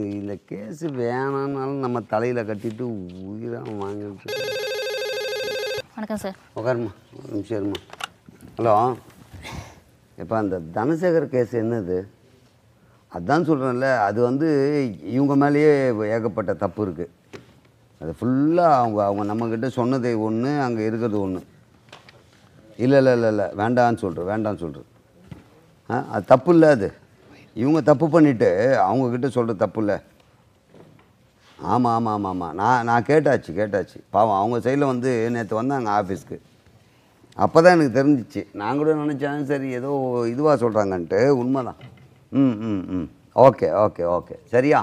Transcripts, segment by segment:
இந்த கேஸு வேணான்னாலும் நம்ம தலையில் கட்டிட்டு உயிராக வாங்கிட்டு வணக்கம் சார் உட்காருமா ஒரு நிமிஷம் இருமா ஹலோ இப்போ அந்த தனசேகர் கேஸ் என்னது அதான் சொல்கிறேன்ல அது வந்து இவங்க மேலேயே ஏகப்பட்ட தப்பு இருக்குது அது ஃபுல்லாக அவங்க அவங்க நம்மக்கிட்ட சொன்னது ஒன்று அங்கே இருக்கிறது ஒன்று இல்லை இல்லை இல்லை இல்லை வேண்டான்னு சொல்கிறேன் வேண்டான்னு சொல்கிறேன் ஆ அது தப்பு இல்லை அது இவங்க தப்பு பண்ணிவிட்டு அவங்கக்கிட்ட சொல்கிற தப்பு இல்லை ஆமாம் ஆமாம் ஆமாம் ஆமாம் நான் நான் கேட்டாச்சு கேட்டாச்சு பாவம் அவங்க சைடில் வந்து நேற்று வந்தாங்க ஆஃபீஸ்க்கு அப்போ தான் எனக்கு தெரிஞ்சிச்சு நான் கூட நினச்சேன் சரி ஏதோ இதுவாக சொல்கிறாங்கன்ட்டு உண்மைதான் ம் ம் ம் ஓகே ஓகே ஓகே சரியா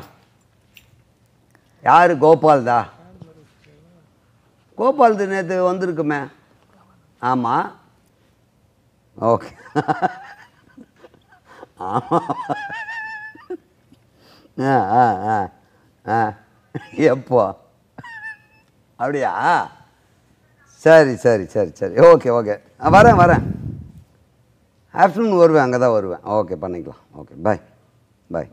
யார் கோபால்தா கோபால்து நேற்று வந்திருக்குமே ஆமாம் ஓகே ஆமாம் ஆ ஆ ஆ ஆ எப்போ அப்படியா சரி சரி சரி சரி ஓகே ஓகே ஆ, வரேன் வரேன் ஆஃப்டர்நூன் வருவேன் அங்கே தான் வருவேன் ஓகே பண்ணிக்கலாம் ஓகே பாய் பாய்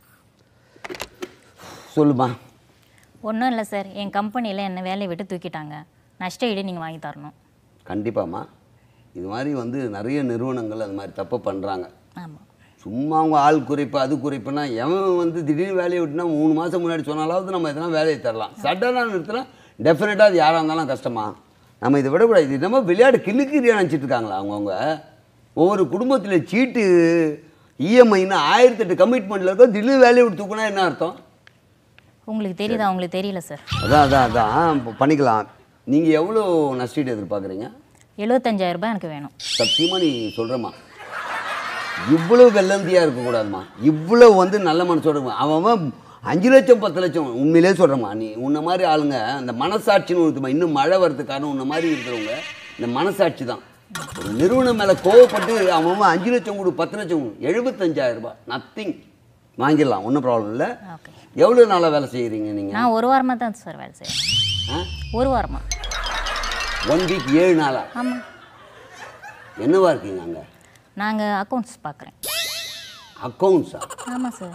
சொல்லுமா ஒன்றும் இல்லை சார் என் கம்பெனியில் என்னை வேலையை விட்டு தூக்கிட்டாங்க நஷ்ட ஈடு நீங்கள் வாங்கி தரணும் கண்டிப்பாம்மா இது மாதிரி வந்து நிறைய நிறுவனங்கள் அது மாதிரி தப்பு பண்ணுறாங்க ஆமாம் சும்மா அவங்க ஆள் குறைப்பு அது குறைப்புனா எவன் வந்து திடீர்னு வேலையை விட்டுனா மூணு மாதம் முன்னாடி சொன்னாலாவது நம்ம எதனா வேலையை தரலாம் சடனாக நிறுத்தினா டெஃபினட்டாக அது யாராக இருந்தாலும் கஷ்டமா நம்ம இதை விடக்கூடாது இது நம்ம விளையாட்டு கிள்ளுக்கிறியா நினச்சிட்டு இருக்காங்களா அவங்கவுங்க ஒவ்வொரு குடும்பத்தில் சீட்டு இஎம்ஐன்னு ஆயிரத்தெட்டு கமிட்மெண்ட்டில் இருக்கோம் திடீர்னு வேலையை விட்டு தூக்குனா என்ன அர்த்தம் உங்களுக்கு தெரியுதா உங்களுக்கு தெரியல சார் அதான் அதான் அதான் இப்போ பண்ணிக்கலாம் நீங்கள் எவ்வளோ நஷ்டீடு எதிர்பார்க்குறீங்க எழுபத்தஞ்சாயிரம் ரூபாய் எனக்கு வேணும் சத்தியமாக நீ சொல்கிறேம்மா இவ்வளவு வெள்ளந்தியாக இருக்கக்கூடாதும்மா இவ்வளவு வந்து நல்ல மனசோட இருக்கணும். அவன் அவன் அஞ்சு லட்சம் பத்து லட்சம் உண்மையிலே சொல்கிறேம்மா நீ உன்ன மாதிரி ஆளுங்க இந்த மனசாட்சின்னு இருக்குமா இன்னும் மழை வர்றதுக்கான உன்ன மாதிரி இருக்கிறவங்க இந்த மனசாட்சி தான் ஒரு நிறுவனம் மேலே கோவப்பட்டு அவன் அவன் அஞ்சு லட்சம் கொடு பத்து லட்சம் கொடு எழுபத்தஞ்சாயிரம் ரூபாய் நத்திங் வாங்கிடலாம் ஒன்றும் ப்ராப்ளம் இல்லை ஓகே எவ்வளோ நாளாக வேலை செய்கிறீங்க நீங்கள் நான் ஒரு வாரமாக தான் சார் வேலை செய்கிறேன் ஆ ஒரு வாரமாக ஒன் வீக் ஏழு நாளா ஆமாம் என்னவா இருக்கீங்க அங்கே நாங்கள் அக்கௌண்ட்ஸ் பார்க்குறேன் அக்கௌண்ட்ஸா ஆமாம் சார்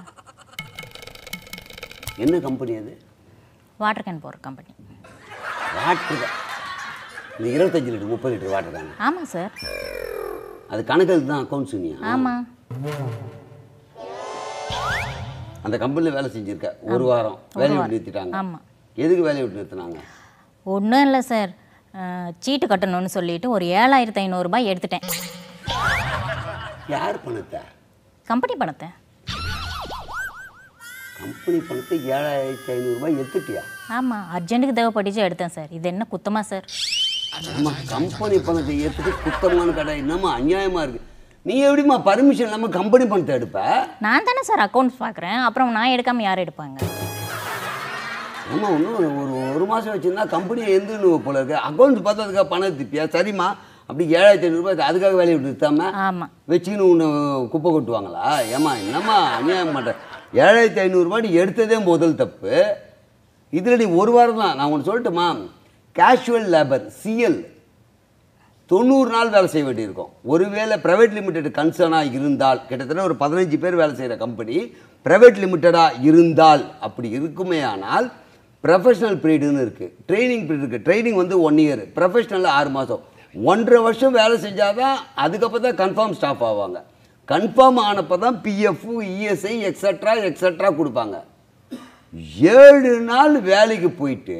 என்ன கம்பெனி அது வாட்டர் கேன் போடுற கம்பெனி வாட்டர் இந்த இருபத்தஞ்சு லிட்டர் முப்பது லிட்டர் வாட்டர் தானே ஆமாம் சார் அது கணக்கு தான் அக்கௌண்ட்ஸ் நீ ஆமாம் அந்த கம்பெனியில் வேலை செஞ்சிருக்க ஒரு வாரம் வேலையை விட்டு நிறுத்திட்டாங்க ஆமாம் எதுக்கு வேலையை விட்டு நிறுத்தினாங்க ஒன்றும் இல்லை சார் அஹ், சீட்டு கட்டணும்னு சொல்லிட்டு ஒரு ஏழாயிரத்து ஐநூறுரூபாய் எடுத்துட்டேன் யார் பணத்தை கம்பெனி பணத்தை கம்பெனி பணத்தை ஏழாயிரத்தி ஐநூறுரூபாய் எடுத்துட்டியா ஆமாம் அர்ஜென்ட்டுக்கு தேவைப்பட்டுச்சு எடுத்தேன் சார் இது என்ன குத்தமா சார் நம்ம கம்பெனி பணத்தை எடுத்துட்டு குத்தமான கடை என்னம்மா அநியாயமாக இருக்கு நீ எப்படிம்மா பர்மிஷன் இல்லாமல் கம்பெனி பணத்தை எடுப்ப நான் தானே சார் அக்கௌண்ட்ஸ் பார்க்குறேன் அப்புறம் நான் எடுக்காமல் யார் எடுப்பாங்க நம்ம இன்னும் ஒரு ஒரு ஒரு மாதம் வச்சுருந்தா கம்பெனியை எந்த போல இருக்கு அக்கௌண்ட்ஸ் பார்த்ததுக்காக பணம் திப்பியா சரிம்மா அப்படி ஏழாயிரத்தி ஐநூறுரூபா அதுக்காக வேலையை விட்டு நிறுத்தாம ஆமாம் வச்சுக்கின்னு உன்னை குப்பை கொட்டுவாங்களா ஏம்மா என்னம்மா அநியாயம் மாட்டேன் ஏழாயிரத்தி ஐநூறுரூபா நீ எடுத்ததே முதல் தப்பு இதில் நீ ஒரு வாரம் தான் நான் ஒன்று சொல்லட்டுமா கேஷுவல் லேபர் சிஎல் தொண்ணூறு நாள் வேலை செய்ய வேண்டியிருக்கும் ஒருவேளை ப்ரைவேட் லிமிடெட் கன்சர்னாக இருந்தால் கிட்டத்தட்ட ஒரு பதினஞ்சு பேர் வேலை செய்கிற கம்பெனி ப்ரைவேட் லிமிட்டடாக இருந்தால் அப்படி இருக்குமே ஆனால் ப்ரொஃபஷனல் பீரியடுன்னு இருக்குது ட்ரைனிங் பீரியட் இருக்குது ட்ரைனிங் வந்து ஒன் இயர் ப்ரொஃபஷனல் ஆறு மாதம் ஒன்றரை வருஷம் வேலை செஞ்சால் தான் அதுக்கப்புறம் தான் கன்ஃபார்ம் ஸ்டாஃப் ஆவாங்க கன்ஃபார்ம் ஆனப்போ தான் பிஎஃப் இஎஸ்ஐ எக்ஸட்ரா எக்ஸட்ரா கொடுப்பாங்க ஏழு நாள் வேலைக்கு போயிட்டு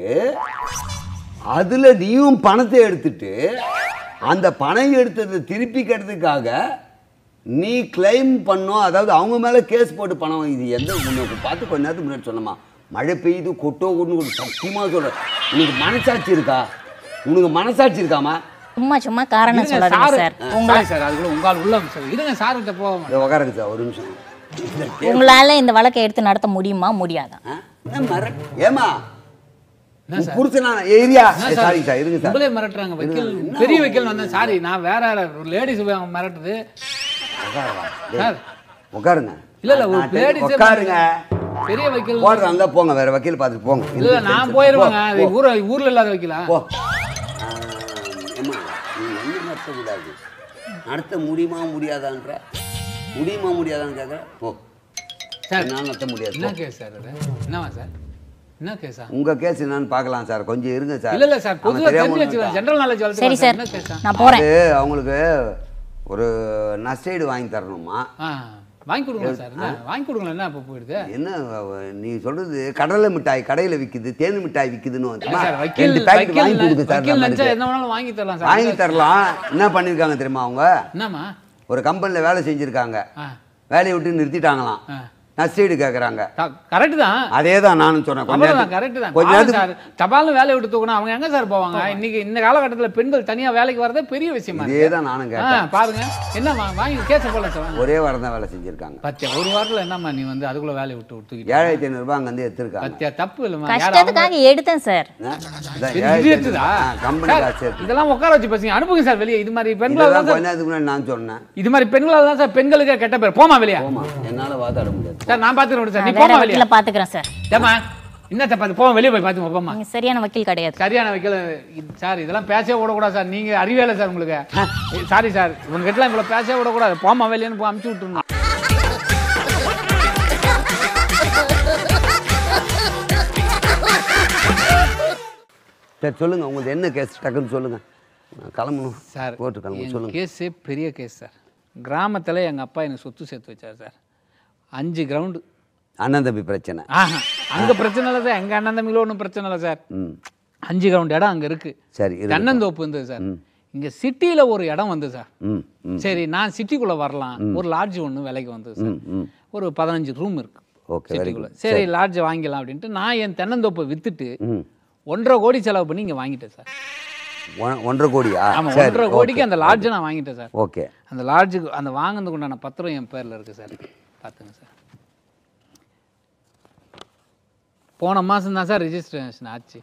அதில் நீயும் பணத்தை எடுத்துட்டு அந்த பணம் எடுத்ததை திருப்பி கட்டுறதுக்காக நீ கிளைம் பண்ணோம் அதாவது அவங்க மேலே கேஸ் போட்டு பணம் இது எந்த உனக்கு பார்த்து கொஞ்ச நேரத்துக்கு முன்னாடி சொன்னமா மழை பெய்யுது கொட்டோ கொண்டு சத்தியமாக சொல்கிறேன் உனக்கு மனசாட்சி இருக்கா உனக்கு மனசாட்சி இருக்காமா சும்மா சும்மா காரணம் இருங்க சொல்லாதீங்க சார் சார் உங்களை சார் அதுக்குள்ள உங்களால் உள்ள சார் இருங்க சார்கிட்ட போவோம் இதை உட்காருங்க சார் ஒரு நிமிஷம் இந்த கே- உங்களால் இந்த வழக்கை எடுத்து நடத்த முடியுமா முடியாதா ஆ? என்ன மர ஏமா என்ன சார்? புருஷனா ஏரியா என்ன சாரி சார் இருங்க சார் உங்களே மிரட்டுறாங்க வக்கீல் என்ன பெரிய வக்கீல் வந்தேன் சாரி நான் வேற ஒரு லேடிஸ் மிரட்டுது உட்காருங்க. டேய், சார் உட்காருங்க இல்ல இல்ல ஒரு நான் லேடிஸ் உட்காருங்க பெரிய வக்கீல் போடுறதா இருந்தா போங்க வேற வக்கீல் பார்த்துட்டு போங்க இல்ல இல்ல நான் போயிருவேங்க அது ஊர ஊர்ல இல்லாத வக்கீலா போ ஆ, ஏம்மா நீ என்ன நடத்தக்கூடாது நடத்த முடியுமா முடியாதான்ற முடியுமா முடியாதான்னு கேட்குற போ சார். என்னால் நடத்த முடியாது என்ன கேஸ் சார் அது என்னவா சார் என்ன கேஸா உங்க கேஸ் என்னன்னு பார்க்கலாம் சார் கொஞ்சம் இருங்க சார் இல்ல இல்ல சார் அவங்க பொதுவா தெரியாம தெரிஞ்சு வச்சுக்கோங்க ஜெனரல் நாலேஜ் சரி வளர்த்து சார் என்ன கேஸா நான் போகிறேன் அது அவங்களுக்கு ஒரு நஷ்டஈடு வாங்கி தரணுமா ஆ வாங்கி கொடுங்க சார் என்ன வாங்கி கொடுங்களேன் என்ன இப்போ போயிடுது என்ன அவ- நீ சொல்றது கடலை மிட்டாய் கடையில விக்குது தேன் மிட்டாய் விக்குதுன்னு இல்ல வந்துமா? சார் வக்கீல் ரெண்டு packet வாங்கி வக்கீல் கொடுங்க சார் வக்கீல் நினைச்சா நம்மளுக்கு. என்ன வேணாலும் வாங்கி தரலாம் சார் வாங்கி தரலாம் என்ன பண்ணிருக்காங்க தெரியுமா அவங்க என்னம்மா ஒரு கம்பெனில வேலை செஞ்சிருக்காங்க ஆ வேலையை விட்டு நிறுத்திட்டாங்களாம் ஆ நஷ்டஈடு கேக்குறாங்க கரெக்ட் தான் அதே தான் நானும் சொன்னேன் கொஞ்ச அவ்வளவுதான் நேரத்துக்கு- கரெக்ட் தான் கொஞ்ச பாருங்க நேரத்துக்கு சார் தபால்னு வேலையை விட்டு தூக்கணும் அவங்க எங்க சார் போவாங்க இன்னைக்கு இந்த காலகட்டத்துல பெண்கள் தனியா வேலைக்கு வரதே பெரிய விஷயமா இருக்கு இதே தான் நானும் ஆ கேட்டேன் பாருங்க என்னம்மா வாங்கி கேச போல சார் வாங்க. ஒரே வாரம் தான் வேலை செஞ்சிருக்காங்க பத்தியா ஒரு வாரத்துல என்னம்மா நீ வந்து அதுக்குள்ள வேலையை விட்டு தூக்கிட்டு ஏழாயிரத்தி ஐநூறு ரூபாய் அங்க வந்து எடுத்திருக்காங்க பத்தியா தப்பு இல்லைம்மா யாரும் கஷ்டத்துக்காக எடுத்தேன் சார் இது எடுத்துதா? கம்பெனி சார், காசு எடுத்து இதெல்லாம் உட்கார வச்சு பேசுங்க அனுப்புங்க சார் வெளியே இது மாதிரி பெண்களால் இதெல்லாம் தான் கொஞ்ச சார் நேரத்துக்கு முன்னாடி நான் சொன்னேன் இது மாதிரி பெண்களால் தான் சார் பெண்களுக்கு கெட்ட பேர் போமா வெளியே போமா என்னால வாதாட முடியாது சார் நான் பாத்துக்கிறேன் சார் நீ நான் வேற போமா வெளியே வக்கீல பார்த்துக்கிறேன் சார் ஏமா என்னத்த பார்த்து போவோம் வெளியே போய் பார்த்துங்க போமா நீங்க சரியான வக்கீல் கிடையாது சரியான வைக்கல இது- சார் இதெல்லாம் பேசவே விடக்கூடாது சார் நீங்க அறிவே இல்லை சார் உங்களுக்கு சாரி சார் உங்ககிட்டலாம் இவ்வளோ பேசவே விடக்கூடாது போமா வெளியேன்னு போய் அமுச்சு விட்டுருணும் சரி சொல்லுங்க உங்களுக்கு என்ன கேஸ் டக்குன்னு சொல்லுங்க நான் கிளம்பணும் சார் கோர்ட்டு கிளம்பணும் சொல்லுங்க கேஸே பெரிய கேஸ் சார் கிராமத்தில் எங்கள் அப்பா எனக்கு சொத்து சேர்த்து வச்சார் சார் அஞ்சு கிரவுண்டு அண்ணன் தம்பி பிரச்சனை ஆஹா அங்கே பிரச்சனை இல்லை சார் எங்கள் அண்ணன் தம்பியில் ஒன்றும் பிரச்சனை இல்லை சார் ம் அஞ்சு கிரவுண்ட் இடம் அங்கே இருக்குது சரி இருக்கு. தென்னந்தோப்பு இருந்தது சார் இங்கே சிட்டியில் ஒரு இடம் வந்து சார் ம் ம் சரி நான் சிட்டிக்குள்ளே வரலாம் ஒரு லாட்ஜ் ஒன்று விலைக்கு வந்தது சார் ம் ம் ஒரு பதினஞ்சு ரூம் இருக்கு ஓகே வெரி சிட்டிக்குள்ளே சரி லாட்ஜ் வாங்கிக்கலாம் அப்படின்ட்டு நான் என் தென்னந்தோப்பை விற்றுட்டு ம் ஒன்றரை கோடி செலவு பண்ணி இங்கே வாங்கிட்டேன் சார் ஒன்- ஒன்றரை கோடியா ஆமாம் சரி ஒன்றரை கோடிக்கு அந்த லாட்ஜை நான் வாங்கிட்டேன் சார் ஓகே அந்த லாட்ஜுக்கு அந்த வாங்கினதுக்கு உண்டான பத்திரம் என் பேரில் இருக்குது சார் பார்த்துங்க சார் போன மாதம் தான் சார் ரிஜிஸ்ட்ரேஷன் ஆச்சு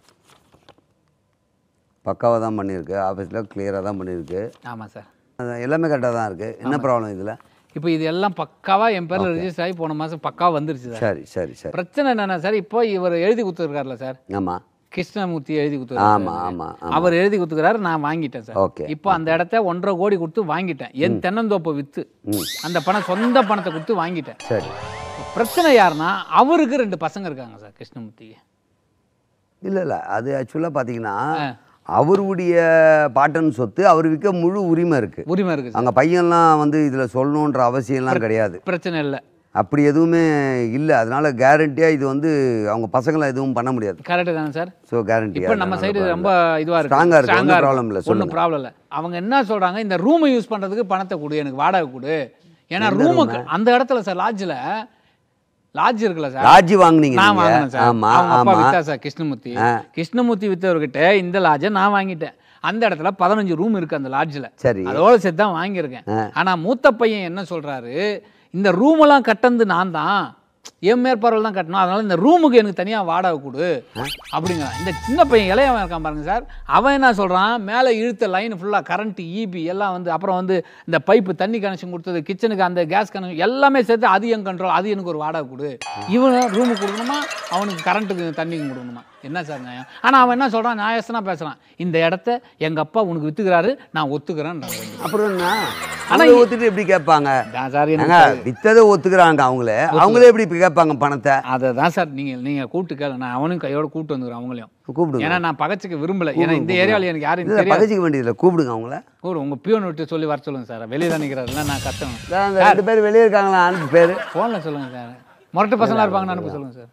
பக்காவாக தான் பண்ணியிருக்கு ஆஃபீஸில் கிளியராக தான் பண்ணியிருக்கு ஆமாம் சார் அது எல்லாமே கரெக்டாக தான் இருக்குது என்ன ப்ராப்ளம் இதில் இப்போ இது எல்லாம் பக்காவாக என் பேரில் ரிஜிஸ்டர் ஆகி போன மாதம் பக்காவாக வந்துருச்சு சார் சரி சரி சரி பிரச்சனை என்னென்னா சார் இப்போ இவர் எழுதி கொடுத்துருக்காருல சார் ஆமாம் கிருஷ்ணமூர்த்தி எழுதி ஆமாம் கொடுத்துருக்காரு ஆமாம் ஆமாம் அவர் எழுதி கொடுத்துக்கிறாரு நான் வாங்கிட்டேன் சார் ஓகே இப்போ அந்த இடத்த ஒன்றரை கோடி கொடுத்து வாங்கிட்டேன் என் தென்னந்தோப்பை விற்று அந்த பணம் சொந்த பணத்தை கொடுத்து வாங்கிட்டேன் சரி பிரச்சனை யாருன்னா அவருக்கு ரெண்டு பசங்க இருக்காங்க சார் கிருஷ்ணமூர்த்திக்கு இல்லை இல்லை அது ஆக்சுவலாக பார்த்தீங்கன்னா ஆ. அவருடைய பாட்டன் சொத்து அவர் விற்க முழு உரிமை இருக்குது உரிமை இருக்கு சார் அங்கே பையன்லாம் வந்து இதில் சொல்லணுன்ற அவசியம்லாம் கிடையாது பிரச்சனை இல்லை அப்படி எதுவுமே இல்லை அதனால கேரண்டியாக இது வந்து அவங்க பசங்களை எதுவும் பண்ண முடியாது கரெக்டு தானே சார் ஸோ கேரண்டி இப்போ நம்ம சைடு ரொம்ப இதுவாக இருக்கு Strong ஆ இருக்கு, ஒண்ணும் problem இல்ல, ஒன்றும் சொல்லுங்க. ப்ராப்ளம் இல்லை அவங்க என்ன சொல்கிறாங்க இந்த ரூமை யூஸ் பண்ணுறதுக்கு பணத்தை கொடு எனக்கு வாடகை கொடு ஏன்னா ரூமுக்கு அந்த இடத்துல சார் லாட்ஜில் லாட்ஜ் இருக்குல்ல சார் ராஜி வாங்குனீங்க நான் நீங்க. வாங்கினேன் சார் ஆமா அவங்க அப்பா ஆமா வித்தா சார் கிருஷ்ணமூர்த்தி கிருஷ்ணமூர்த்தி வித்தவர்கிட்ட இந்த லாட்ஜை நான் வாங்கிட்டேன் அந்த இடத்துல பதினஞ்சு ரூம் இருக்கு அந்த லாட்ஜில் சரி அதோட சேர்த்து தான் வாங்கியிருக்கேன் ஆனா மூத்த பையன் என்ன சொல்றாரு இந்த ரூம் எல்லாம் கட்டந்து நான் தான் என் மேற்பார்வையில் தான் கட்டணும் அதனால இந்த ரூமுக்கு எனக்கு தனியா வாடகை கொடு அப்படிங்கிறான் இந்த சின்ன பையன் இளையவன் இருக்கான் பாருங்க சார் அவன் என்ன சொல்றான் மேலே இழுத்த லைன் ஃபுல்லா கரண்ட் ஈபி எல்லாம் வந்து அப்புறம் வந்து இந்த பைப்பு தண்ணி கனெக்ஷன் கொடுத்தது கிச்சனுக்கு அந்த கேஸ் கனெக்ஷன் எல்லாமே சேர்த்து அது என் கண்ட்ரோல் அது எனக்கு ஒரு வாடகை கொடு இவன் ரூமுக்கு கொடுக்கணுமா அவனுக்கு கரண்ட்டுக்கு தண்ணிக்கு கொடுக்கணுமா என்ன சார் நியாயம் ஆனா அவன் என்ன சொல்றான் நியாயஸ்தனா பேசுறான் இந்த இடத்த எங்க அப்பா உனக்கு வித்துக்கிறாரு நான் ஒத்துக்கிறேன் அப்புறம் என்ன ஆனா அவங்களே ஒத்துட்டு எப்படி கேட்பாங்க நான் சார் எனக்கு ஏங்க வித்ததை ஒத்துக்கிறாங்க அவங்களே அவங்களே எப்படி இப்ப கேட்பாங்க பணத்தை அதை தான் சார் நீங்க நீங்க கூட்டு கேளு நான் அவனையும் கையோட கூட்டு வந்துக்கிறேன் அவங்களையும் கூப்பிடுங்க ஏன்னா நான் பகச்சுக்க விரும்பல ஏன்னா இந்த ஏரியாவில் எனக்கு யாரும் இல்லை தெரியாது பகச்சிக்க வேண்டியதில்லை கூப்பிடுங்க அவங்கள கூட உங்க பியூன் விட்டு சொல்லி வர சொல்லுங்க சார் வெளியே தான் நிற்கிறாரு இல்லை நான் கத்தணும் இதான் அந்த ரெண்டு பேர் வெளியே இருக்காங்களா அனுப்பு பேர் ஃபோனில் சொல்லுங்க சார் முரட்டு பசங்களா இருப்பாங்கன்னு அனுப்ப சொல்லுங்க சார்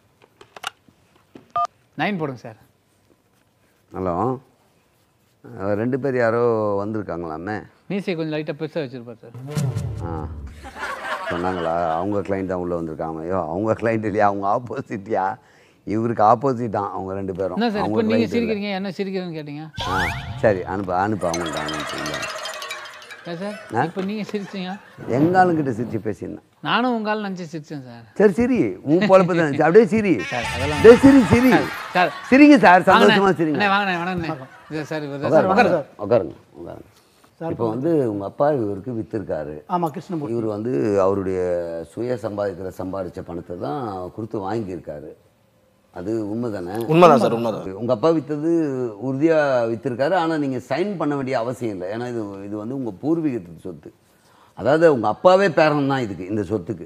நைன் போடுங்க சார் ஹலோ அஹ் ரெண்டு பேர் யாரோ வந்திருக்காங்களாமே மீசை கொஞ்சம் லைட்டாக பெருசாக வச்சிருப்பார் சார் ஆ சொன்னாங்களா அவங்க கிளைண்ட் தான் உள்ளே வந்திருக்காங்க ஐயோ அவங்க கிளைண்ட் இல்லையா அவங்க ஆப்போசிட்டியா இவருக்கு ஆப்போசிட்டான் அவங்க ரெண்டு பேரும் என்ன சார் அவங்க இப்போ நீங்கள் client இல்ல. சிரிக்கிறீங்க என்ன சிரிக்கிறேன்னு கேட்டீங்க ஆ சரி அனுப்பு அனுப்பு அவங்கள்ட்ட அனுப்பிச்சுங்க ஏன் சார் இப்போ நீங்கள் சிரிச்சீங்க எங்க ஆளுங்கிட்ட சிரிச்சு பேசியிருந்தேன் நானும் உங்களால் நினச்சி சிரிச்சேன் சார் சரி சிரி உன் பொழப்பு தான் இருந்துச்சு. அப்படியே சிரி சார் அதெல்லாம் அப்படியே சிரி சிரி சார் சிரிங்க சார் வாங்கண்ணே சந்தோஷமா சிரிங்க அண்ணே, வாங்கண்ணே வாங்கண்ணே இது சார் இவர் சார் உட்காருங்க உட்காருங்க உட்காருங்க இப்போ வந்து உங்க அப்பா இவருக்கு வித்திருக்காரு ஆமாம் கிருஷ்ணமூர்த்தி இவர் வந்து அவருடைய சுய சம்பாதிக்கிற சம்பாதிச்ச பணத்தை தான் கொடுத்து வாங்கியிருக்காரு அது உண்மைதானே உண்மைதான் சார் உண்மைதான் உங்க அப்பா வித்தது உறுதியா வித்திருக்காரு ஆனா நீங்க சைன் பண்ண வேண்டிய அவசியம் இல்லை ஏன்னா இது இது வந்து உங்க பூர்வீகத்து சொத்து அதாவது உங்க அப்பாவே பேரன் தான் இதுக்கு இந்த சொத்துக்கு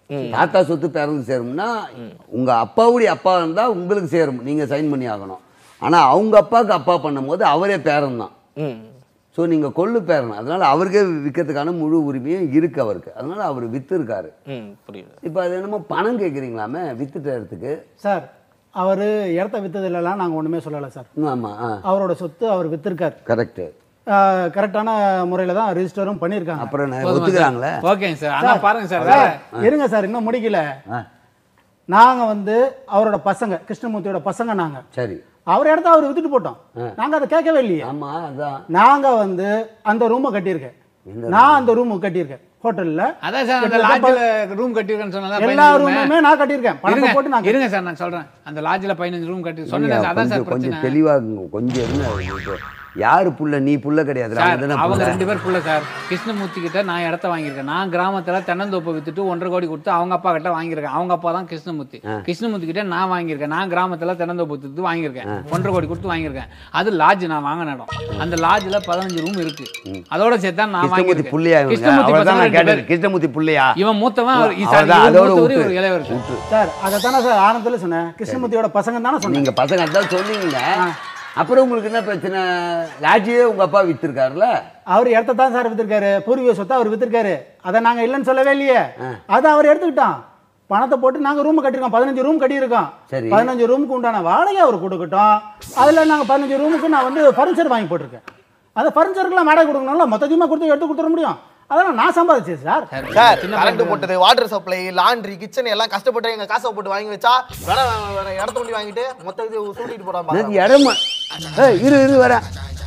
தாத்தா சொத்து பேரனுக்கு சேரும்னா உங்க அப்பாவுடைய அப்பா இருந்தா உங்களுக்கு சேரும் நீங்க சைன் பண்ணி ஆகணும் ஆனா அவங்க அப்பாவுக்கு அப்பா பண்ணும்போது அவரே பேரன் தான் ம் ஸோ நீங்கள் கொள்ளு பேரன் அதனால அவருக்கே விற்கிறதுக்கான முழு உரிமையும் இருக்கு அவருக்கு அதனால அவர் விற்றுருக்காரு ம் புரியுது இப்போ அது என்னமோ பணம் கேட்குறீங்களாமே வித்துட்ட இடத்துக்கு சார் அவர் இடத்த விற்றதுலலாம் நாங்கள் ஒன்றுமே சொல்லலை சார் ஆமாம் ஆ அவரோட சொத்து அவர் வித்திருக்கார் கரெக்டு கரெக்டான முறையில் தான் ரிஜிஸ்டரும் பண்ணியிருக்காங்க அப்புறம் நான் ஒத்துக்கிறாங்களே ஓகேங்க சார் ஆனா பாருங்க சார் சார், இருங்க சார் இன்னும் முடிக்கல ஆ நாங்கள் வந்து அவரோட பசங்க கிருஷ்ணமூர்த்தியோட பசங்க நாங்கள் சரி அவர் இடத்த அவர் வித்துட்டு போட்டோம் நாங்கள் அதை கேட்கவே இல்லையே ஆமாம் அதான் நாங்கள் வந்து அந்த ரூமை கட்டியிருக்கேன் நான் அந்த ரூம் கட்டியிருக்கேன் ஹோட்டலில் அதான் சார் அந்த லாட்ஜில் ரூம் கட்டியிருக்கேன்னு சொன்னல எல்லா ரூமுமே நான் கட்டியிருக்கேன் பணத்தை போட்டு இருங்க நான் இருங்க சார் நான் சொல்றேன் அந்த லாட்ஜில் பதினஞ்சு ரூம் கட்டி சொன்னேன் சார் அதான் கொஞ்சம் சார் பிரச்சனை கொஞ்சம் தெளிவாகுங்க கொஞ்சம் இருங்க இப்போ யாரு புள்ள நீ புள்ள கிடையாது சார் அவங்க தானே அவங்க புள்ள ரெண்டு பேர் புள்ள சார் கிருஷ்ணமூர்த்தி கிட்ட நான் இடத்த வாங்கியிருக்கேன் நான் கிராமத்துல தென்னந்தோப்பை வித்துட்டு ஒன்றரை கோடி கொடுத்து அவங்க அப்பா கிட்ட வாங்கியிருக்கேன் அவங்க அப்பா தான் கிருஷ்ணமூர்த்தி கிருஷ்ணமூர்த்தி கிட்ட நான் வாங்கியிருக்கேன் நான் கிராமத்துல தென்னந்தோப்பு வித்துட்டு வாங்கியிருக்கேன் ஒன்றரை கோடி கொடுத்து வாங்கியிருக்கேன் அது லாட்ஜ் நான் வாங்கின இடம் அந்த லாட்ஜ்ல பதினஞ்சு ரூம் இருக்கு அதோட சேர்த்து தான் நான் கிருஷ்ணமூர்த்தி வாங்கியிருக்கேன் புள்ளையா இவங்க கிருஷ்ணமூர்த்தி அவர் தான் பசங்க நான் ரெண்டு கேட்டது பேர். கிருஷ்ணமூர்த்தி புள்ளையா இவன் மூத்தவன் அவர் சார், அவர்தான், இவர் அதோட மூத்தவர், விட்டு. இவர் இளையவர் சார். விட்டு. சார் அதை தானே சார் ஆரம்பத்தில் சொன்னேன் கிருஷ்ணமூர்த்தியோட பசங்க தானே சொன்னேன் நீங்க பசங்க அதான் சொன்னீங்க அப்புறம் உங்களுக்கு என்ன பிரச்சனை லாட்ஜியே உங்க அப்பா வித்திருக்காருல்ல அவர் இடத்த தான் சார் வித்திருக்காரு பூர்வீக சொத்தை அவர் வித்திருக்காரு அதை நாங்க இல்லைன்னு சொல்லவே இல்லையே அதை அவர் எடுத்துக்கிட்டான் பணத்தை போட்டு நாங்க ரூம் கட்டியிருக்கோம் பதினஞ்சு ரூம் கட்டியிருக்கோம் சரி. பதினஞ்சு ரூமுக்கு உண்டான வாடகை அவர் கொடுக்கட்டும் அதுல நாங்க பதினஞ்சு ரூமுக்கு நான் வந்து ஃபர்னிச்சர் வாங்கி போட்டிருக்கேன் அந்த ஃபர்னிச்சருக்குலாம் வாடகை கொடுக்கணும்ல மொத்தத்தையுமா கொடுத்து எடுத்து கொடுத்துட முடியும் அதெல்லாம் நான் சம்பாதிச்சேன் சார் சார் கரண்ட் போட்டது வாட்டர் சப்ளை லாண்ட்ரி கிச்சன் எல்லாம் கஷ்டப்பட்டு எங்க காசை போட்டு வாங்கி வச்சா வேற வேற இடத்த ஒண்டி வாங்கிட்டு மொத்த இது சூட்டிட்டு போறான் இது இடமா ஏய், இரு இரு வரேன்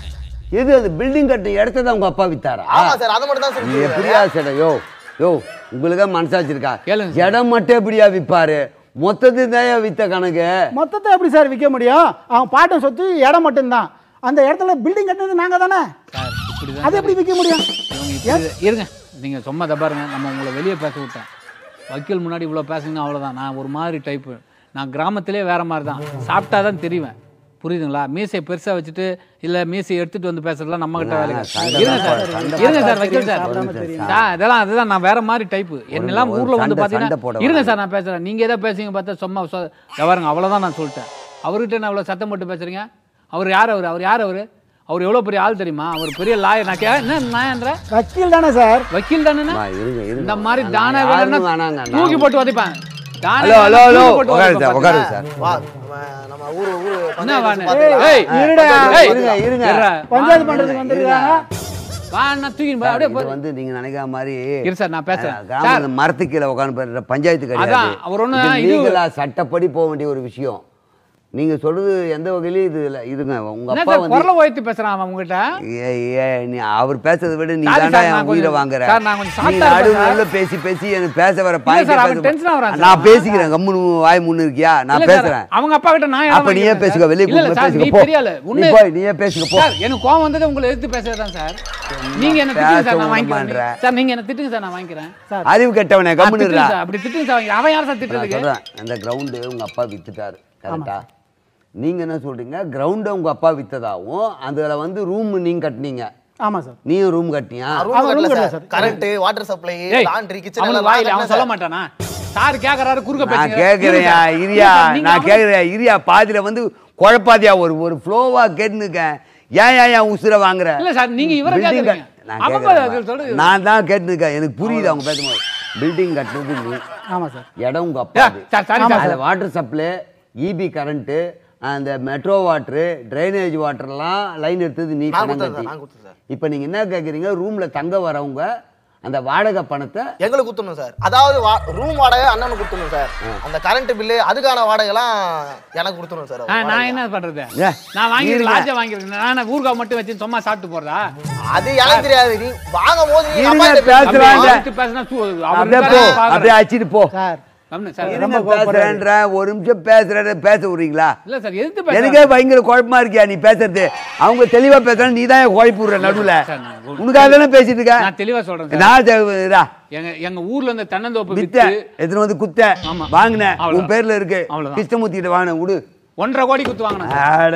எது அது பில்டிங் கட்டின இடத்த தான் உங்க அப்பா வித்தாரா ஆமா சார் அதை மட்டும் தான் இது சொல்லி எப்படியா சரி யோ யோ உங்களுக்கே மனசாச்சு இருக்கா கேளுங்க சார். இடம் மட்டும் எப்படியா விற்பாரு மொத்தத்தை தான் வித்த கணக்கு மொத்தத்தை எப்படி சார் விற்க முடியும் அவன் பாட்டன் சொத்து இடம் மட்டும்தான் அந்த இடத்துல பில்டிங் கட்டினது நாங்க தானே சார் இப்படிதான் அது எப்படி விற்க முடியும் இவங்க இப்படி- இருங்க நீங்கள் சும்மா தான் பாருங்க நம்ம உங்களை வெளியே பேச விட்டேன் வக்கீல் முன்னாடி இவ்வளோ பேசுங்கன்னா அவ்வளோதான் நான் ஒரு மாதிரி டைப்பு நான் கிராமத்திலே வேற மாதிரி தான் சாப்பிட்டா தான் தெரிவேன் புரியுதுங்களா மீசையை பெருசாக வச்சுட்டு இல்லை மீசையை எடுத்துட்டு வந்து பேசுறதுலாம் நம்ம கிட்ட வேலை கிடையாது. இருங்க சார் இருங்க சார் வக்கீல் சார் சார் இதெல்லாம் அதுதான் நான் வேற மாதிரி டைப்பு என்னெல்லாம் ஒரு ஊரில் வந்து சண்டை- சண்டை போட பார்த்தீங்கன்னா இருங்க சார் நான் பேசுகிறேன் நீங்கள் எதை பேசுங்க பார்த்தா சும்மா சொ- இதோ பாருங்க அவ்வளோதான் நான் சொல்லிட்டேன் அவர்கிட்ட என்ன அவ்வளோ சத்தம் போட்டு பேசுறீங்க அவர் யார் அவர் அவர் யார் அவர் அவர் எவ்வளோ பெரிய ஆள் தெரியுமா அவர் பெரிய லாயர் நான் கே என்ன நாயன்ற வக்கீல் தானே சார் வக்கீல் தானே அம்மா, இருங்க இருங்க இந்த மாதிரி நான் தான யாருன்னு வேலைன்னா வேணாங்க நான் தூக்கி போட்டு உதைப்பேன் தான ஹலோ ஹலோ வேலைன்னா ஹலோ தூக்கி போட்டு உட்காரு உதைப்பேன் சார் உட்காரு பாத்தீங்களா? சார் வா நம்ம- நம்ம ஊரு ஊரு என்ன பஞ்சாயத்து வாணு? பாத்துக்கலாம். ஏய், இருடா. ஏய், இருங்க இருங்க இருடா. பஞ்சாயத்து பண்றதுக்கு வந்துருக்காங்க வா அண்ணா தூக்கி போ, அப்படியே போ. இது வந்து நீங்க நினைக்கிற மாதிரி இரு சார், நான் பேசுறேன். அஹ், கிராமத்துல மரத்துக்கு கீழே உட்காந்து பஞ்சாயத்து கிடையாது அதான், அவர் ஒண்ணு இது இது- லீகலா சட்டப்படி போக வேண்டிய ஒரு விஷயம் நீங்க சொல்றது எந்த வகையிலும் இது இல்ல இதுங்க உங்க என்ன அப்பா சார் வந்து குரலை உயர்த்தி பேசுறான் அவன் உங்ககிட்ட ஏ, ஏ, நீ அவர் பேசுறதை விட நீ சாரி தாண்டா சார், நான் என் உயிரை கொஞ்சம் வாங்குற சார், நான் கொஞ்சம் நீ சாப்பிட்டா நடு இருப்பேன் நடுவுல பேசி பேசி எனக்கு பேச வர சார், பாயிண்ட் அவன் tension ஆகுறான் சார். நான் பேசிக்கிறேன் கம்முனு வாய் முன்னு இருக்கியா நான் இல்ல சார், பேசுறேன் அவங்க அப்பா கிட்ட நான் அப்ப நீயே இடம் பேசுக வெளியே இல்ல, இல்ல கூப்பிட்டு சார், நீ பேசுக போ பெரிய ஆளு. நீ உன்னை- போய் நீயே பேசுக போ சார் எனக்கு கோவம் வந்தது உங்களை எதிர்த்து பேசுறது தான் சார் நீங்க என்ன திட்டுங்க சார் நான் பேச வாங்கிக்கிறேன் விடமாட்ற. சார் நீங்க என்ன திட்டுங்க சார் நான் வாங்கிக்கிறேன் அறிவு கெட்டவனே ஆ, கம்முன்னு திட்டுங்க இருடா. சார், அப்படி திட்டுங்க சார் அவன் யார் சார் நான் திட்டுறதுக்கு சொல்றேன் அந்த கிரவுண்டு உங்க அப்பா வித்துட்டாரு கரெக்டா நீங்க என்ன சொல்றீங்க கிரவுண்டை உங்க அப்பா வித்ததாவும் அதுல வந்து ரூம் நீங்க கட்டினீங்க ஆமா சார் நீயும் ரூம் கட்டினியா ரூம் அவன் room கட்டல கட்டல sir sir. Current water supply ஏய், லாண்ட்ரி கிச்சன் அவனுக்கு எல்லாம் வாயில நான் அவன் சொல்ல கட்டினேன் மாட்டானா சார் கேக்குறாரு குறுக்க நான் பேசுங்க கேட்குறேயா இருங்க சார். இரியா இல்ல சார், நீங்க நான் அவனுக்கு- கேட்குறேன் இரியா பாதியில வந்து குழப்பாதியா ஒரு ஒரு ஃப்ளோவா கேட்டுனுக்கேன் ஏன் ஏன் ஏன் உசுர வாங்குற இல்ல சார், நீங்க இவரை Building கேக்குறீங்க. கட்- நான் அவன் கேட்குறேன் பதில் சொல்றது. நான் தான் கேட்டுனுக்கேன் எனக்கு புரியுது அவங்க பேசும்போது பில்டிங் கட்டுறது நீ ஆமா சார் இடம் உங்க ஏ, அப்பா சார், sorry சார். அதில் வாட்டர் சப்ளை இபி கரண்ட்டு அந்த மெட்ரோ வாட்ரு ட்ரைனேஜ் வாட்டர்லாம் லைன் எடுத்தது நீ நான் பணம் கொடுத்தேன் சார், கட்டி நான் கொடுத்தேன் சார். இப்போ நீங்க என்ன கேட்குறீங்க ரூம்ல தங்க வரவங்க அந்த வாடகை பணத்தை எங்களுக்கு குத்தணும் சார் அதாவது ரூம் வாடகை அண்ணனுக்கு குத்தணும் சார் அந்த கரண்ட் பில்லு அதுக்கான வாடகை எல்லாம் எனக்கு கொடுத்துணும் சார் ஆ, நான் என்ன பண்றது ஏ, நான் வாங்கி இருங்க. லாட்ஜா வாங்கிருக்கேன் நான் ஊறுகாய் மட்டும் வச்சு சும்மா சாப்பிட்டு போறதா அது எனக்கு தெரியாது நீ வாங்கும் போது நீ இருங்க, அப்பா கிட்ட பேசுறாங்க. பேசுறீங்க. அப்படி அவர்கிட்ட பேசினா சு- அவர் அப்படியே போ இருக்காரா பாக்குறேன். அப்படியே அடிச்சிட்டு போ சார் கம்முனு சார். இருங்க பேசுறேன்ற ஒரு நிமிஷம் பேசுறேன் பேச விடுறீங்களா இல்ல சார் எதிர்த்து பேசுறேன். எனக்கே பயங்கர குழப்பமா இருக்கியா நீ பேசுறது அவங்க தெளிவா பேசுறாங்க நீ தான் குழப்பி விடுற நடுவுல சார், நான் ஒரு- உனக்காக தானே பேசிட்டு இருக்க நான் தெளிவா சொல்றேன் சார். நான் தெ- இதா, எங்க எங்க ஊர்ல இந்த தென்னந்தோப்பு வித்த வித்து எத்தனை வந்து குத்த ஆமா. வாங்கினேன் உன் அவ்வளவுதான். பேர்ல இருக்கு அவ்வளவுதான். கிருஷ்ணமூர்த்தி கிட்ட வாங்கின விடு ஒன்றரை கோடி குத்து வாங்கினேன் சார். அட.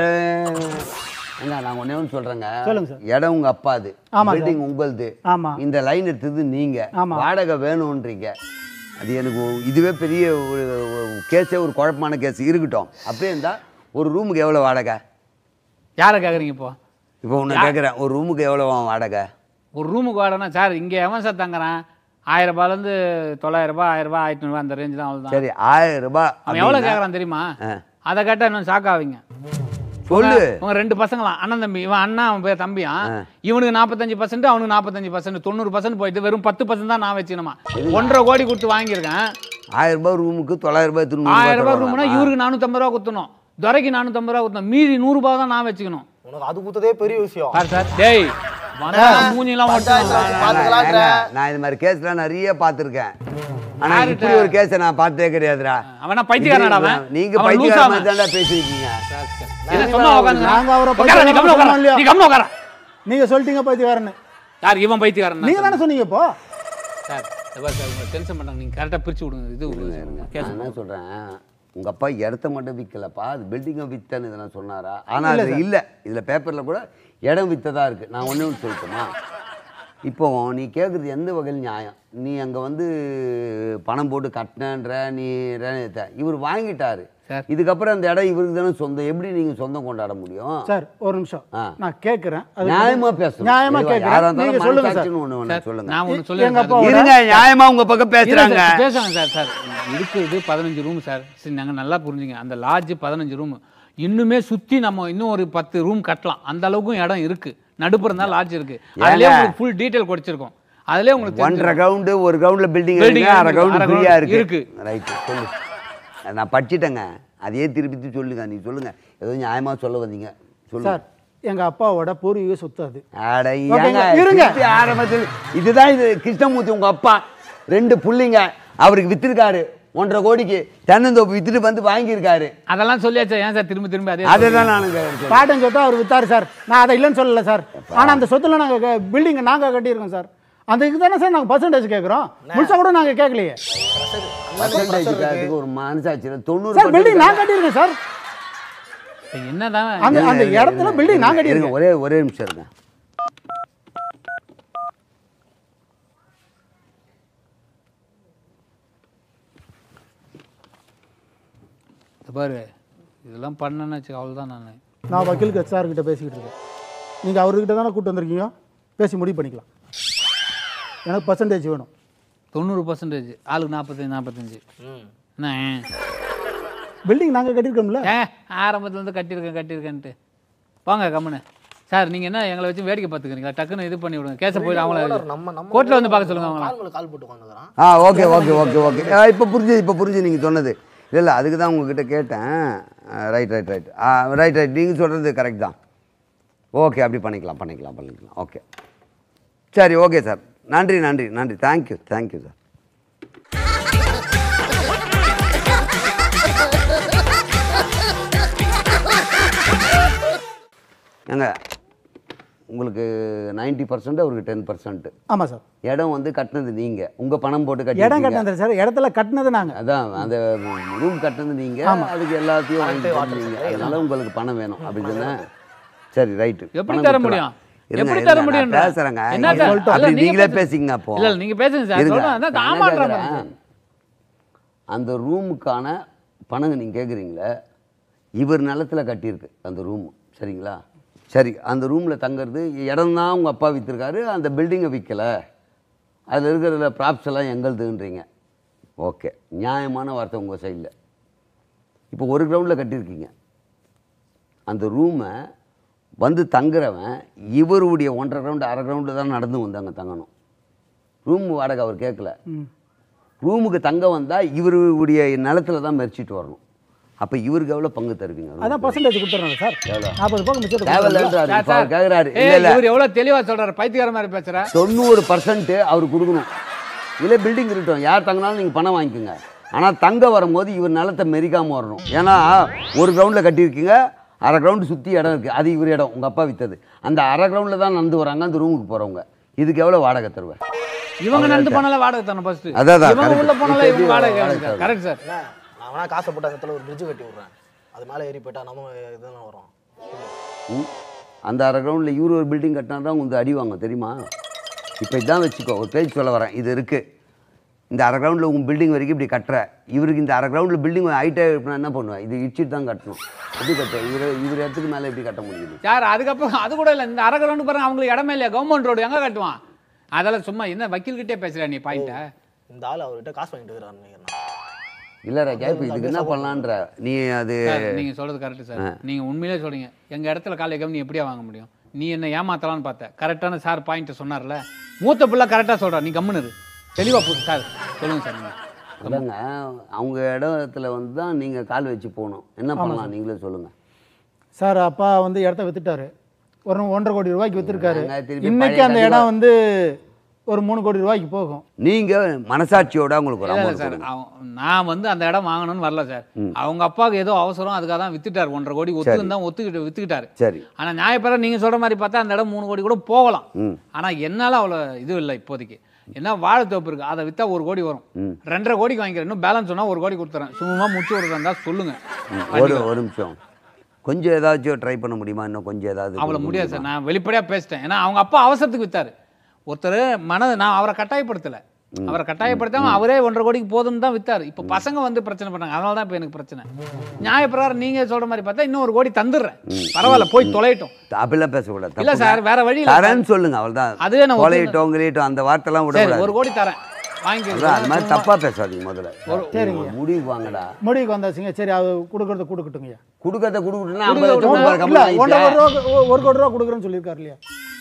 ஏங்க, நான் ஒண்ணே ஒன்று சொல்றேங்க சொல்லுங்க சார். இடம் உங்க அப்பாது ஆமா சார். பில்டிங் உங்களுது ஆமா. இந்த லைன் எடுத்தது நீங்க ஆமா. வாடகை வேணும்ன்றீங்க அது எனக்கு ஒரு- இதுவே பெரிய ஒரு கேஸே ஒரு குழப்பமான கேஸ் இருக்கட்டும் அப்படியே இருந்தால் ஒரு ரூமுக்கு எவ்வளோ வாடகை யாரை கேட்குறீங்க இப்போ இப்போ ஒன்று கேட்குறேன் ஒரு ரூமுக்கு எவ்வளோ வாடகை ஒரு ரூமுக்கு வாடனா சார் இங்கே எவன் சார் தங்குறான் ஆயிரம் ரூபாயிலேருந்து தொள்ளாயிரம் ரூபாய் ஆயிரம் ரூபாய் ஆயிரத்தி நூறுபா அந்த ரேஞ்சு தான் அவ்வளோதான் சரி ஆயிரம் ரூபாய் அவன் எவ்வளோ அப்படின்னா- கேட்குறான் தெரியுமா ஆ. அதை கேட்டால் இன்னும் ஷாக் ஆவீங்க சொல்லு உங்க ரெண்டு பசங்களாம் அண்ணன் தம்பி இவன் அண்ணன் அவன் பேர் தம்பியான் இவனுக்கு நாற்பத்தஞ்சு பர்சன்ட் அவனுக்கு நாற்பத்தஞ்சு பர்சன்ட் தொண்ணூறு பர்சன்ட் போயிட்டு வெறும் பத்து பர்சன்ட் தான் நான் வச்சுக்கணுமா ஒன்றரை கோடி கொடுத்து வாங்கியிருக்கேன் ஆயிரம் ரூபாய் ரூமுக்கு தொள்ளாயிரம் ரூபாய் திரும்ப ஆயிரம் ரூபாய் ரூம்னா இவருக்கு நானூற்றம்பது ரூபா குத்தணும் துரைக்கு நானூற்றம்பது ரூபா குத்தணும் மீதி நூறுரூபா தான் நான் வச்சுக்கணும் உனக்கு அது குத்ததே பெரிய விஷயம் சார் சார் டேய் வந்தா மூஞ்சிலாம் பஞ்சாயத்துல ஓட்டுவாங்க. வச்சு பாத்துக்கலான்ற. நான் இது மாதிரி கேஸ்லாம் நிறைய பார்த்துருக்கேன் ஆனா யார்கிட்ட? இப்படி ஒரு கேஸை நான் பார்த்ததே கிடையாதுடா அவனா பைத்தியக்காரனாடா அவன்? நீங்க அவன் பைத்தியக்கார லூசா மாதிரி தான்டா பேசிருக்கீங்க சார், சார். என்ன சும்மா உட்காந்து நாங்க அவரை உட்கார, நீ கம்முனு உட்கார. பைத்தியக்காரன் இல்லையா? நீ கம்முனு உட்கார. நீங்க சொல்லிட்டீங்க பைத்தியக்காரன்னு யார் இவன் பைத்தியக்காரன் நீங்க தானே சொன்னீங்க இப்போ சார் இந்த பாரு சார் உங்களை டென்ஷன் பண்ணாங்க நீங்க கரெக்டா பிரிச்சு விடுங்க இது விடுங்க கேஸ் நான் என்ன சொல்றேன் உங்க அப்பா இடத்த மட்டும் விற்கலப்பா அது பில்டிங்கை வித்தன்னு இதெல்லாம் சொன்னாரா ஆனா அது இல்ல இதுல பேப்பர்ல கூட இடம் வித்ததா இருக்கு நான் ஒண்ணு ஒன்று சொல்லட்டுமா இப்போ நீ கேட்குறது எந்த வகையில் நியாயம் நீ அங்க வந்து பணம் போட்டு கட்டினன்ற நீ ரேனத்தை இவர் வாங்கிட்டாரு சார். இதுக்கப்புறம் அந்த இடம் இவருக்கு தானே சொந்தம் எப்படி நீங்க சொந்தம் கொண்டாட முடியும் சார் ஒரு நிமிஷம் ஆ. நான் கேட்கிறேன் அது- நியாயமா பேசணும் நியாயமா தெளிவா. யாரா கேட்கிறேன் இருந்தாலும் நீங்க சொல்லுங்க சார் மனசாட்சின்னு ஒண்ணு ஒண்ணு சார், சொல்லுங்க நான் ஒன்று எங்க சொல்லுங்க அப்பா இருங்க நியாயமா உங்க பக்கம் பேசுறாங்க பேசுவாங்க சார் சார் இருக்குது பதினஞ்சு ரூம் சார் சரி நாங்கள் நல்லா புரிஞ்சுங்க அந்த லாட்ஜ் பதினஞ்சு ரூம் இன்னுமே சுற்றி நம்ம இன்னும் ஒரு பத்து ரூம் கட்டலாம் அந்த அளவுக்கும் இடம் இருக்கு நடுப்புறம் தான் லாட்ஜ் இருக்கு அதுலேயே ஏங்க? உங்களுக்கு ஃபுல் டீட்டெயில் கொடுத்துருக்கோம் அதுலேயே உங்களுக்கு ஒன்றரை தெரிஞ்சிரும். கிரவுண்டு ஒரு கிரவுண்ட்ல பில்டிங் Building இருக்கு அரை இருக்கு, கிரவுண்ட் அரை ஃப்ரீயா ground இருக்கு இருக்கு. ரைட்டு சொல்லு அது நான் படிச்சிட்டேங்க அதையே திருப்பி திருப்பி சொல்லுங்க நீ சொல்லுங்க ஏதோ நியாயமா சொல்ல வந்தீங்க சொல்லுங்க சார் எங்க அப்பாவோட பூர்வீக சொத்து அது அட ஓகேங்க, ஏங்க, இருங்க. திருப்பி ஆரம்பத்தில் இதுதான் இது கிருஷ்ணமூர்த்தி உங்க அப்பா ரெண்டு புள்ளிங்க அவருக்கு வித்திருக்காரு ஒன்றரை கோடிக்கு தென்னந்தோப்பு வித்துட்டு வந்து வாங்கியிருக்காரு அதெல்லாம் சொல்லியாச்சா ஏன் சார் திரும்ப திரும்ப அதே அதை தான் நான் சொல்றேன். பாட்டன் சொத்தை அவர் வித்தாரு சார் நான் அதை இல்லைன்னு சொல்லல சார் ஆனா அந்த சொத்துல நாங்க பில்டிங் நாங்க கட்டியிருக்கோம் சார் அந்த இதுக்கு தானே சார் நாங்க பர்சன்டேஜ் கேட்குறோம் முழுசா கூட நாங்க கேட்கலையே Percentage காரத்துக்கு ஒரு மனசாட்சியில் தொண்ணூறு சார் பில்டிங் நான் கட்டியிருக்கேன் சார் என்னதான் அந்த அந்த இடத்துல பில்டிங் நான் இருங்க, கட்டியிருக்கேன் ஒரே ஒரே நிமிஷம் இருங்க இந்த பாரு இதெல்லாம் பண்ணேன்னு வச்சுக்க அவ்வளோதான் நான் நான் வக்கீலுக்கு ஹெச்ஆர் கிட்ட பேசிக்கிட்டு இருக்கேன் நீங்க அவர்கிட்ட தானே கூட்டு வந்திருக்கீங்க பேசி முடிவு பண்ணிக்கலாம் எனக்கு பர்சன்டேஜ் வேணும் தொண்ணூறு பர்சன்டேஜ் ஆளுக்கு நாற்பத்தஞ்சு நாற்பத்தஞ்சு என்ன பில்டிங் நாங்க கட்டியிருக்கோம்ல ஏ ஆரம்பத்துலேருந்து கட்டியிருக்கேன் கட்டியிருக்கேன்ட்டு போங்க கம்முன்னு சார் நீங்கள் என்ன எங்களை வச்சு வேடிக்கை பார்த்துக்கிறீங்களா டக்குன்னு இது பண்ணி விடுங்க கேஸை போய் அவங்கள நம்ம நம்ம கோர்ட்டில் வந்து பார்க்க சொல்லுங்க அவங்கள கால் மேல கால் போட்டு உட்காந்துக்கிறான் ஆ ஓகே ஓகே ஓகே ஓகே இப்போ புரிஞ்சு இப்போ புரிஞ்சு நீங்கள் சொன்னது இல்லை இல்லை அதுக்கு தான் உங்ககிட்ட கேட்டேன் ரைட் ரைட் ரைட் ஆ ரைட் ரைட் நீங்கள் சொல்கிறது கரெக்ட் தான் ஓகே அப்படி பண்ணிக்கலாம் பண்ணிக்கலாம் பண்ணிக்கலாம் ஓகே சரி ஓகே சார் நன்றி நன்றி நன்றி தேங்க்யூ தேங்க்யூ சார் ஏங்க உங்களுக்கு நைன்ட்டி பர்சன்ட் அவருக்கு டென் பர்சன்ட் ஆமா சார் இடம் வந்து கட்டினது நீங்கள் உங்கள் பணம் போட்டு இடம் கட்டி கட்டினது சார் இடத்துல கட்டினது நாங்க அதான் அந்த ரூம் கட்டினது நீங்க அதுக்கு எல்லாத்தையும் வாங்கி போடுறீங்க அதனால உங்களுக்கு பணம் வேணும் அப்படி தானே சரி ரைட்டு எப்படி தர முடியும் எப்படி தர முடியும் பேசுறேங்க என்ன சார்? அப்படி அல்ல, நீங்க நீங்களே பேசுங்க. பேசிங்க அப்போ இல்ல, நீங்க பேசுங்க சார். இருங்க. சொல்றேன். அதான் நான் என்ன ஆமான்ற மாதிரி கேக்குறேன், அந்த ரூமுக்கான பணம் நீங்க கேக்குறீங்களே இவர் நிலத்துல கட்டியிருக்கு அந்த ரூம் சரிங்களா சரி அந்த ரூம்ல தங்குறது இடம் தான் உங்க அப்பா வித்திருக்காரு அந்த பில்டிங்கை விற்கல அதில் இருக்கிறதுல ப்ராப்ஸ் எல்லாம் எங்களுதுன்றீங்க ஓகே நியாயமான வார்த்தை உங்கள் சைடில் இப்போ ஒரு கிரவுண்டில் கட்டியிருக்கீங்க அந்த ரூமை வந்து தங்குறவன் இவருடைய ஒன்றரை கிரவுண்டு அரை கிரவுண்டு தான் நடந்து வந்து அங்கே தங்கணும் ரூம் வாடகை அவர் கேட்கல ரூமுக்கு தங்க வந்தால் இவருடைய நிலத்துல தான் மெரிச்சிட்டு வரணும் அப்போ இவருக்கு எவ்வளோ பங்கு தருவீங்க room அதான் க்கு? பர்சன்டேஜ் கொடுத்துறோம் சார் எவ்வளோ? நாற்பது பக்கம் மிச்சத்தை தேவையில்லைன்றாரு சார், இப்போ அவர் சார். கேட்குறாரு ஏய், இல்லை இல்லை இவர் எவ்வளவு தெளிவா சொல்றாரு பைத்தியக்கார மாதிரி பேசுற தொண்ணூறு பர்சன்ட் அவர் கொடுக்கணும் இல்லை பில்டிங் இருக்கட்டும் யார் தங்கினாலும் நீங்கள் பணம் வாங்கிக்கோங்க ஆனால் தங்க வரும்போது இவர் நிலத்தை மெரிக்காமல் வரணும் ஏன்னா ஒரு கிரவுண்டில் கட்டியிருக்கீங்க அரை கிரவுண்டு சுற்றி இடம் இருக்குது அது இவர் இடம் உங்கள் அப்பா வித்தது அந்த அரை கிரவுண்டில் தான் நடந்து வராங்க அந்த ரூமுக்கு போகிறவங்க இதுக்கு எவ்வளோ வாடகை தருவேன் இவங்க நடந்து போனால வாடகை தரணும் ஃபர்ஸ்ட் அதான், அதான், இவங்க correct. உள்ள போனால இப்ப இவங்க எப்படி வாடகை வாடகை கேட்கணும். கரெக்ட் சார் என்ன நான் வேணா காசை போட்டு அந்த இடத்துல ஒரு பிரிட்ஜ் கட்டி விட்றேன் அது மேலே ஏறி போயிட்டா நம்ம இதெல்லாம் வரும் ம்? அந்த அரை கிரவுண்டில் இவர் ஒரு பில்டிங் கட்டினா தான் உங்களுக்கு அடி வாங்க தெரியுமா இப்போ இதான் வச்சுக்கோ ஒரு பேஜ் சொல்ல வரேன் இது இருக்குது இந்த அரை கிரவுண்டில் உங்கள் பில்டிங் வரைக்கும் இப்படி கட்டுற இவருக்கு இந்த அரை கிரவுண்டில் பில்டிங் ஹைட்டாக இருக்கணும் என்ன பண்ணுவேன் இது இடிச்சிட்டு தான் கட்டணும் எப்படி கட்ட இவர் இவர் இடத்துக்கு மேலே எப்படி கட்ட முடியுது சார் அதுக்கப்புறம் அது கூட இல்லை இந்த அரை கிரவுண்டு பாருங்க அவங்களுக்கு இடமே இல்லையா கவர்மெண்ட் ரோடு எங்கே கட்டுவான் அதெல்லாம் சும்மா என்ன வக்கீல்கிட்டே பேசுகிற நீ பாயிண்ட்டை இந்த ஆள் அவர்கிட்ட காசு வாங்கிட்டு இருக்கிறான்னு நினைக்கிறேன் இல்லை ராஜா இப்போ இதுக்கு என்ன பண்ணலான்ற நீ அது சார் நீங்கள் சொல்கிறது கரெக்டு சார் நீங்கள் உண்மையிலே சொல்றீங்க எங்கள் இடத்துல காலை கம்மி நீ எப்படியா வாங்க முடியும் நீ என்ன ஏமாத்தலாம்னு பார்த்த கரெக்டான சார் பாயிண்ட்டை சொன்னார்ல மூத்த பிள்ளை கரெக்டாக சொல்கிறா நீ கம்முன்னு இரு. தெளிவா போ சார் சொல்லுங்கள் சார் நீங்கள் இல்லைங்க அவங்க இடத்துல வந்து தான் நீங்கள் கால் வச்சு போகணும் என்ன பண்ணலாம் நீங்களே சொல்லுங்கள் சார் அப்பா வந்து இடத்த வித்துட்டாரு ஒரு ஒன்றரை கோடி ரூபாய்க்கு வித்துருக்காரு நாங்க திருப்பி இன்னைக்கு பழைய அந்த கண்டிப்பா- இடம் வந்து ஒரு மூணு கோடி ரூபாய்க்கு போகும் நீங்கள் மனசாட்சியோட உங்களுக்கு ஒரு இல்லை அமௌண்ட் சார் கொடுங்க அவன் நான் வந்து அந்த இடம் வாங்கணும்னு வரல சார் அவங்க அப்பாவுக்கு ஏதோ அவசரம் அதுக்காக தான் வித்துட்டார் ஒன்றரை கோடி ஒத்துன்னு தான் ஒத்துக்கிட்டு வித்துக்கிட்டாரு சரி ஆனால் நியாயப்பரம் நீங்கள் சொல்கிற மாதிரி பார்த்தா அந்த இடம் மூணு கோடி கூட போகலாம் ம் ஆனால் என்னால் அவ்வளோ இது இல்லை இப்போதைக்கு என்ன வாழைத்தோப்பு இருக்குது அதை விற்றா ஒரு கோடி வரும் ம். ரெண்டரை கோடிக்கு வாங்கிக்கிறேன் இன்னும் பேலன்ஸ் சொன்னால் ஒரு கோடி கொடுத்துறேன் சும்மா முடிச்சு விடுறதா இருந்தால் சொல்லுங்கள் ஒரு ஒரு நிமிஷம் கொஞ்சம் ஏதாச்சும் ட்ரை பண்ண முடியுமா இன்னும் கொஞ்சம் ஏதாவது அவ்வளோ கொடுக்க முடியாது முடியுமா? சார் நான் வெளிப்படையாக பேசிட்டேன் ஏன்னா அவங்க அப்பா அவசரத்துக்கு வித்தாரு ஒருத்தர் மனது நான் அவரை கட்டாயப்படுத்தலை அவரை கட்டாயப்படுத்தாம அவரே ஒன்றரை கோடிக்கு போதும்னு தான் வித்தாரு இப்போ பசங்க வந்து பிரச்சனை பண்ணாங்க அதனால தான் இப்போ எனக்கு பிரச்சனை நியாயப்பிரகாரம் நீங்கள் சொல்கிற மாதிரி பார்த்தா இன்னும் ஒரு கோடி தந்துடுறேன் பரவாயில்ல போய் தொலையட்டும் அப்படிலாம் பேசக்கூடாது இல்லை தப்புங்க. சார் வேற வழி இல்லை தரேன்னு சொல்லுங்க அவ்வளோதான் அதுவே நான் ஒத்துக்கிறேன். கொலையிட்டோம் கிளியிட்டோம் அந்த வார்த்தைலாம் சரி விடக்கூடாது ஒரு கோடி தரேன் வாங்கிக்கோங்க அதான் அது மாதிரி தப்பா பேசாதீங்க முதல்ல சரிங்க. ஒரு முடிவுக்கு வாங்கடா முடிவுக்கு வந்தாச்சுங்க சரி அது கொடுக்கறத கொடுக்கட்டுங்க கொடுக்கறத கொடுக்கட்டுனா கொடுக்கறத ஐம்பது லட்சம் கொடுக்கறத ரூபாய் இல்ல கம்மி ஒன்றரை ஆயிடுச்சே. கோடி ரூபா ஒரு கோடி ரூபா கொடுக்குறேன்னு சொல்லியிருக்காரு இல்லையா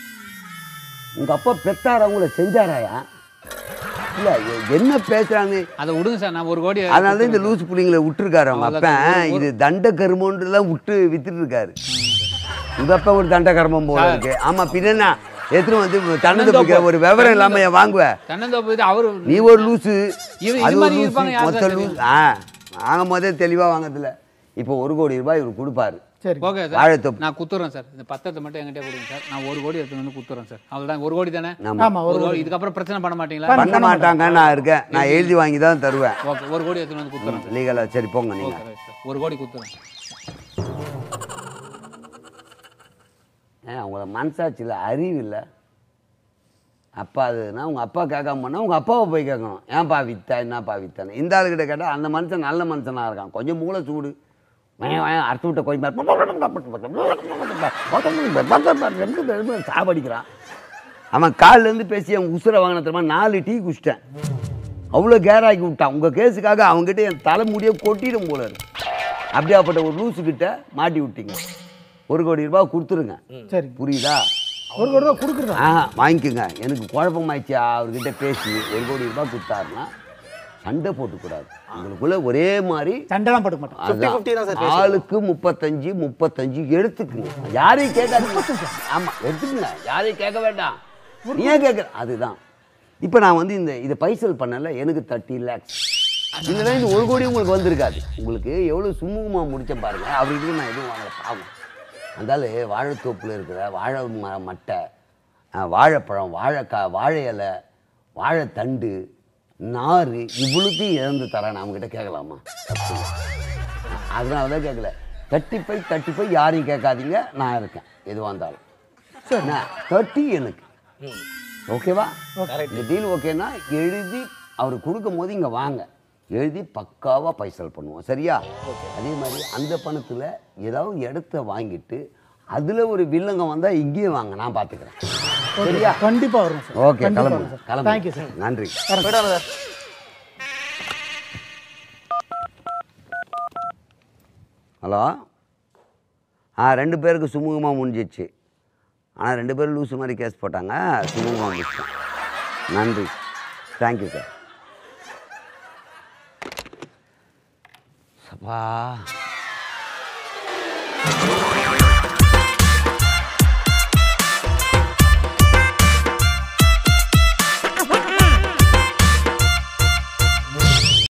உங்க அப்பா பெத்தாரா உங்களை செஞ்சாராயா இல்ல எ- என்ன பேசுறாங்க அதை விடுங்க சார் நான் ஒரு கோடி அதனால தான் இந்த லூசு புள்ளிங்களை விட்டுருக்காரு அவங்க அவ்வளவுதான். அப்பன் இது தண்ட கருமன்றெல்லாம் விட்டு வித்துட்டு இருக்காரு உங்க அப்பா ஒரு தண்ட கர்மம் போல இருக்கு ஆமா பின்னா எத்தனை வந்து தன்னது பிடிக்கிற ஒரு விவரம் இல்லாம ஏன் வாங்குவ தென்னந்தோப்பு இது அவரு நீ ஒரு லூசு இது- இது அது ஒரு மாதிரி லூசு இருப்பாங்க, யார் மொத்த சார் லூசு ஆ வாங்கும் போதே தெளிவா வாங்கறதுல இப்போ ஒரு கோடி ரூபாய் இவர் கொடுப்பாரு சரி ஓகே சார் வாழைத்தோப்பு நான் குத்துறேன் சார் இந்த பத்தத்தை மட்டும் என்கிட்ட கொடுங்க சார் நான் ஒரு கோடி எடுத்து வந்து குத்துறேன் சார் அவ்வளோதான் ஒரு கோடி தானே ஆமா ஆமா ஒரு ஒரு கோடி இதுக்கப்புறம் பிரச்சனை பண்ண மாட்டீங்களா பண்ண- பண்ண மாட்டாங்க நான் இருக்கேன் நான் எழுதி வாங்கி தான் தருவேன் ஓகே ஒரு கோடி எடுத்து வந்து குத்துறேன் சார் லீகலா சரி போங்க நீங்க ஓகே ரைட் சார் ஒரு கோடி குத்துறேன் ஏன் அவங்கள மனசாட்சியில் அறிவு இல்லை அப்பா அதுனா உங்கள் அப்பா கேட்காம பண்ணால் உங்கள் அப்பாவை போய் கேட்கணும் ஏன்ப்பா வித்தா என்னப்பா வித்தான்னு இந்த ஆளுகிட்ட கேட்டால் அந்த மனுஷன் நல்ல மனுஷனாக இருக்கான் கொஞ்சம் மூளை சூடு வயன் வயன் அறுத்து விட்ட கொஞ்சம் சாபடிக்கிறான் அவன் காலிலேருந்து பேசி அவன் உசுரை வாங்கின தெரியுமா நாலு டீ குடிச்சிட்டேன் அவ்வளோ கேராக்கி விட்டான் உங்கள் கேஸுக்காக அவங்ககிட்ட என் தலைமுடியை கொட்டிடும் போல இருக்கு அப்படியாப்பட்ட ஒரு லூசுக்கிட்ட மாட்டி விட்டீங்க ஒரு கோடி ரூபாய் கொடுத்துருங்க சரி புரியுதா ஒரு கோடி ரூபா கொடுக்குறதா ஆ வாங்கிக்கோங்க எனக்கு குழப்பமாயிடுச்சு அவர்கிட்ட பேசி ஒரு கோடி ரூபாய் கொடுத்தாருன்னா சண்டை போட்டுக்கூடாது உங்களுக்குள்ள ஒரே மாதிரி சண்டைலாம் போட்டுக்க மாட்டேன் அதான். 50 தான் சார் பேசணும். ஆளுக்கு முப்பத்தஞ்சு முப்பத்தஞ்சு எடுத்துக்குங்க யாரையும் கேட்காதீங்க ஆமா எடுத்துக்குங்க யாரையும் கேட்க வேண்டாம் நீ ஏன் கேட்குற அதுதான் இப்போ நான் வந்து இந்த இதை பைசல் பண்ணல எனக்கு தேர்ட்டி லேக்ஸ் இல்லைன்னா இந்த ஒரு கோடி உங்களுக்கு வந்திருக்காது உங்களுக்கு எவ்வளோ சுமூகமாக முடிச்சேன் பாருங்க அவர்கிட்ட நான் எதுவும் வாங்கல பாவம் அந்தால வாழைத்தோப்பில் இருக்கிற வாழை ம மட்டை ஆ, வாழைப்பழம் வாழைக்காய் வாழை இலை வாழைத்தண்டு நார் இவ்வளோத்தையும் இழந்து தரேன் நம்மக்கிட்ட கேட்கலாமா தப்பு இல்லை. அதனால தான் கேட்கல தேர்ட்டி ஃபைவ் தேர்ட்டி ஃபைவ் யாரையும் கேட்காதீங்க நான் இருக்கேன் எதுவாக இருந்தாலும் சரி தேர்ட்டி எனக்கு ஓகேவா இந்த டீல் ஓகேனா எழுதி அவர் கொடுக்கும் போது இங்கே வாங்க எழுதி பக்காவாக பைசல் பண்ணுவோம் சரியா அதே மாதிரி அந்த பணத்தில் ஏதாவது இடத்த வாங்கிட்டு அதில் ஒரு வில்லங்கம் வந்தால் இங்கேயே வாங்க நான் பார்த்துக்கிறேன் சரியா கண்டிப்பா வரும் சார் ஓகே கண்டிப்பா கிளம்புங்க வரும் சார் கிளம்புங்க தேங்க்யூ சார் நன்றி போயிட்டாங்க சார் ஹலோ ஆ ரெண்டு பேருக்கு சுமூகமாக முடிஞ்சிச்சு ஆனால் ரெண்டு பேரும் லூசு மாதிரி கேஸ் போட்டாங்க சுமூகமாக முடிச்சிட்டேன் நன்றி தேங்க்யூ சார் சப்பா